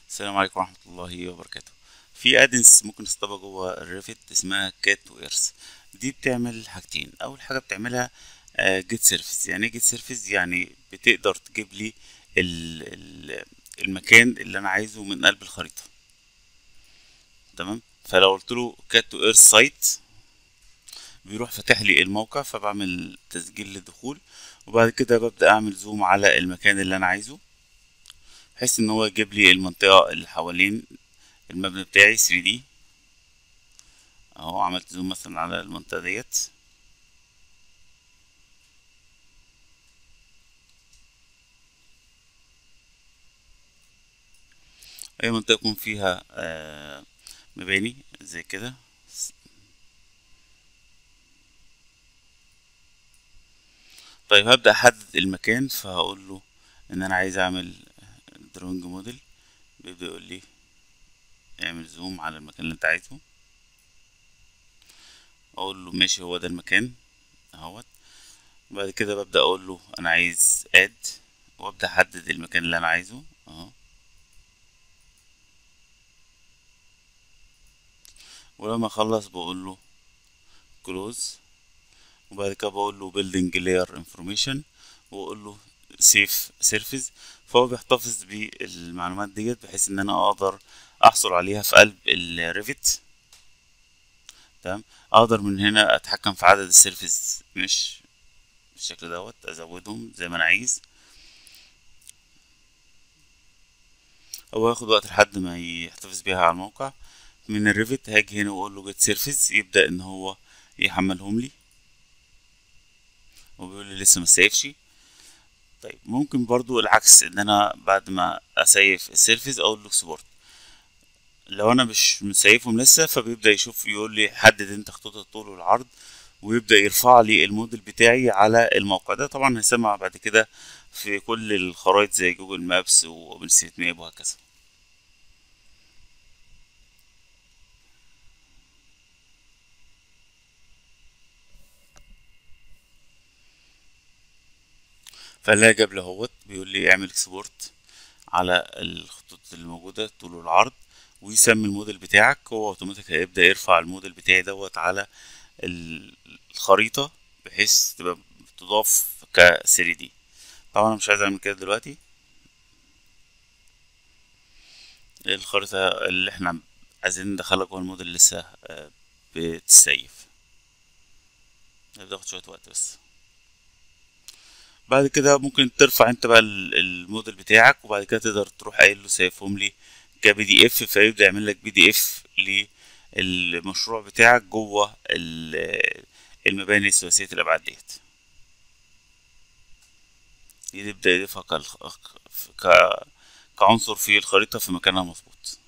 السلام عليكم ورحمة الله وبركاته في ادنس ممكن نستخدمها جوه الريفت اسمها كات ويرس دي بتعمل حاجتين اول حاجة بتعملها جيت سيرفيس يعني ايه جيت سيرفيس يعني بتقدر تجيب لي ال ال المكان اللي انا عايزه من قلب الخريطة تمام فلو قلت له كات ويرس سايت بيروح فاتح لي الموقع فبعمل تسجيل للدخول وبعد كده ببدأ اعمل زوم على المكان اللي انا عايزه بحيث ان هو يجيب لي المنطقة اللي حوالين المبنى بتاعي 3D اهو عملت زوم مثلا على المنطقة ديت اي منطقة يكون فيها آه مباني زي كده طيب هبدأ احدد المكان فهقول له ان انا عايز اعمل دروينج موديل بيبدأ يقول لي اعمل زوم على المكان اللي انت عايزه اقول له ماشي هو ده المكان اهوت بعد كده ببدأ اقول له انا عايز اد وابدأ احدد المكان اللي انا عايزه اهو ولما اخلص بقول له كلوز وبعد كده بقول له building layer information واقول له سيف سيرفيس فهو بيحتفظ بالمعلومات ديت بحيث ان انا اقدر احصل عليها في قلب الريفت تمام اقدر من هنا اتحكم في عدد السيرفيس مش بالشكل دوت ازودهم زي ما انا عايز هو ياخد وقت لحد ما يحتفظ بيها على الموقع من الريفت هاجي هنا واقول له جيت سيرفيس يبدا ان هو يحملهم لي وبيقول لي لسه ما سيفش طيب ممكن برضو العكس ان انا بعد ما اسيف السيرفيس اقول له اكسبورت لو انا مش مسيفهم لسه فبيبدا يشوف يقول لي حدد انت خطوط الطول والعرض ويبدا يرفع لي الموديل بتاعي على الموقع ده طبعا هيسمع بعد كده في كل الخرائط زي جوجل مابس واوبن ستريت ماب وهكذا فلا جاب له اهوت بيقول لي اعمل اكسبورت على الخطوط اللي موجوده طول والعرض ويسمي الموديل بتاعك هو اوتوماتيك هيبدا يرفع الموديل بتاعي دوت على الخريطه بحيث تبقى تضاف ك 3 دي طبعا انا مش عايز اعمل كده دلوقتي الخريطه اللي احنا عايزين ندخلها جوه الموديل لسه بتسيف بتاخد شويه وقت بس بعد كده ممكن ترفع انت بقى الموديل بتاعك وبعد كده تقدر تروح قايل له سيفهم لي كبي دي اف فيبدا يعمل لك بي دي اف للمشروع بتاعك جوه المباني الثلاثيه الابعاد ديت يبدا يضيفها كعنصر في الخريطه في مكانها مظبوط